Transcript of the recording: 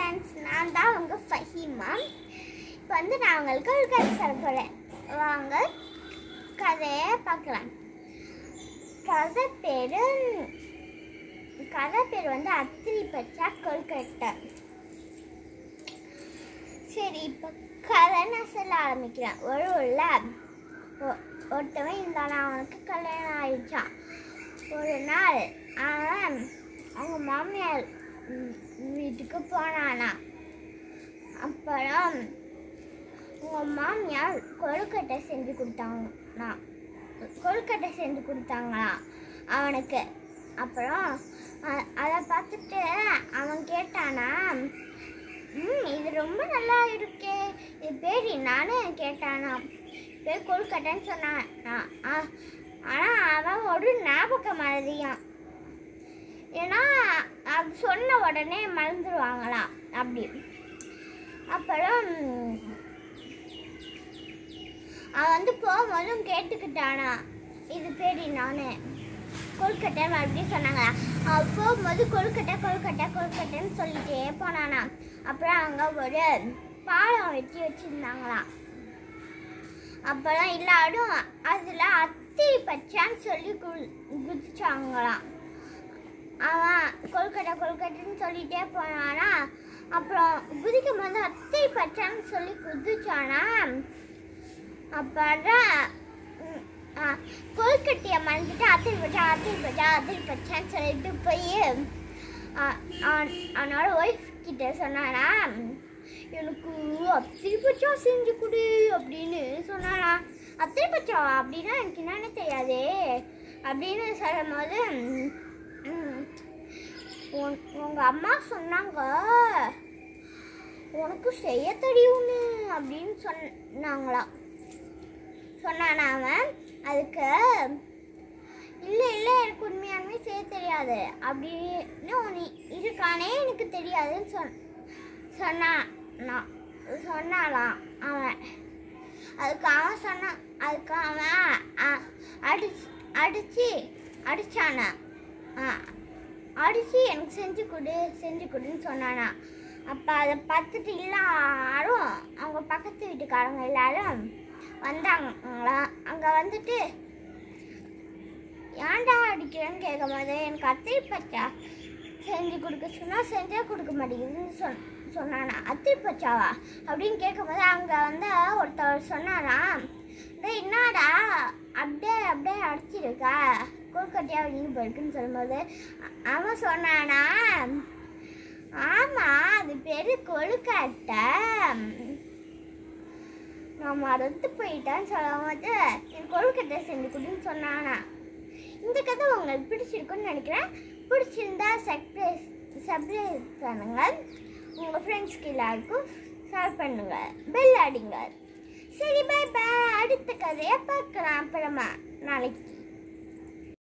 friends நான் தான் உங்கள் ஃபஹீமா இப்போ வந்து நான் உங்களுக்கு ஒரு கதை சொல்ல போகிறேன் வாங்க கதையை பார்க்கலாம் கதை பேர் கதை பேர் வந்து அத்திரி பச்சா கொல்கட்டை சரி இப்போ கதை நான் சொல்ல ஆரம்பிக்கிறேன் ஒரு உள்ள ஒ- ஒருத்தவன் இருந்தானா அவனுக்கு கல்யாணம் ஆயிடுச்சான் ஒரு நாள் அவன் அவங்க மாமியார் ம், வீட்டுக்கு போனானா அப்புறம் உங்க மாமியார் கொழுக்கட்டை செஞ்சு கொடுத்தாங்கண்ணா கொழுக்கட்டை செஞ்சு கொடுத்தாங்களாம் அவனுக்கு அப்புறம் அ- அதை பார்த்துட்டு அவன் கேட்டானா ம் இது ரொம்ப நல்லா இருக்கே இது பேர் என்னான்னு கேட்டானா பேர் கொழுக்கட்டைன்னு சொன்னான் ஆனால் அவன் ஒரு ஞாபக மாதிரியான் ஏன்னா அது சொன்ன உடனே மறந்துடுவாங்களாம் அப்படி அப்புறம் அவன் வந்து போகும்போதும் கேட்டுக்கிட்டானா இது பேர் நானு கொழுக்கட்டை மறுபடியும் சொன்னாங்களா அவன் போகும்போது கொழுக்கட்டை கொழுக்கட்டை கொழுக்கட்டைன்னு சொல்லிட்டே போனானா அப்புறம் அங்கே ஒரு பாலம் வெட்டி வச்சுருந்தாங்களாம் அப்புறம் எல்லாரும் அதில் அத்தி பச்சான்னு சொல்லி கு குதிச்சாங்களாம் அவன் கொழுக்கட்டை கொழுக்கட்டைன்னு சொல்லிட்டே போனானா அப்புறம் குதிக்கும் போது அத்தை பச்சான்னு சொல்லி குதிச்சானா அப்புறம் ம், ஆ, கொழுக்கட்டையை மறந்துட்டு அத்தில் பச்சா அத்தில் பச்சா அத்தில் பச்சான்னு சொல்லிட்டு போய் ஆ, அவன் அவனோட ஒய்ஃப் கிட்ட சொன்னானா எனக்கு அத்திரி பச்சா செஞ்சு கொடு அப்படின்னு சொன்னானா அத்திரி பச்சாவா அப்படின்னா எனக்கு என்னன்னு தெரியாதே அப்படின்னு சொல்லும்போது ம், உன்- உங்க அம்மா சொன்னாங்க உனக்கு செய்ய தெரியும்னு அப்படின்னு சொன்னாங்களாம் சொன்னானா அவன் அதுக்கு இல்லை இல்லை எனக்கு உண்மையாலுமே செய்ய தெரியாது அப்படின்னு ஒன்று இருக்கானே எனக்கு தெரியாதுன்னு சொன் சொன்னான் சொன்னாலாம் அவன் அதுக்கு அவன் சொன்னான் அதுக்கு அவன் அ- அடிச்சு அடிச்சு அடிச்சானா ஆ, அடிச்சு எனக்கு செஞ்சு கொடு செஞ்சு கொடுன்னு சொன்னானா அப்போ அதை பார்த்துட்டு எல்லாரும் அவங்க பக்கத்து வீட்டுக்காரங்க எல்லாரும் வந்தாங்களா அங்கே வந்துட்டு ஏன்டா அடிக்கிறேன்னு கேட்கும் போது எனக்கு அத்தை பச்சா செஞ்சு கொடுக்க சொன்னால் செஞ்சே கொடுக்க மாட்டேங்குதுன்னு சொன் சொன்னானா அத்தை பச்சாவா அப்படின்னு கேட்கும்போது அங்கே வந்து ஒருத்தவர் சொன்னானா டேய் என்னடா அப்படியே அப்படியே அடிச்சிருக்கா கொழுக்கட்டையா வெளியே போயிருக்குன்னு சொல்லும்போது அ- அவன் சொன்னானா ஆமாம் அது பேர் கொழுக்கட்டை நான் மறந்து போயிட்டேன்னு சொல்லும்போது என் கொழுக்கட்டை செஞ்சு கொடுன்னு சொன்னானா இந்த கதை உங்களுக்கு பிடிச்சிருக்குன்னு நினைக்கிறேன் பிடிச்சிருந்தா சர்ப்ரைஸ் சர்ப்ரைஸ் பண்ணுங்க உங்கள் ஃப்ரெண்ட்ஸ்க்கு எல்லாருக்கும் ஷேர் பண்ணுங்க பெல் அடிங்க சரி பை பை அடுத்த கதையை பார்க்கலாம் அப்புறமா நாளைக்கு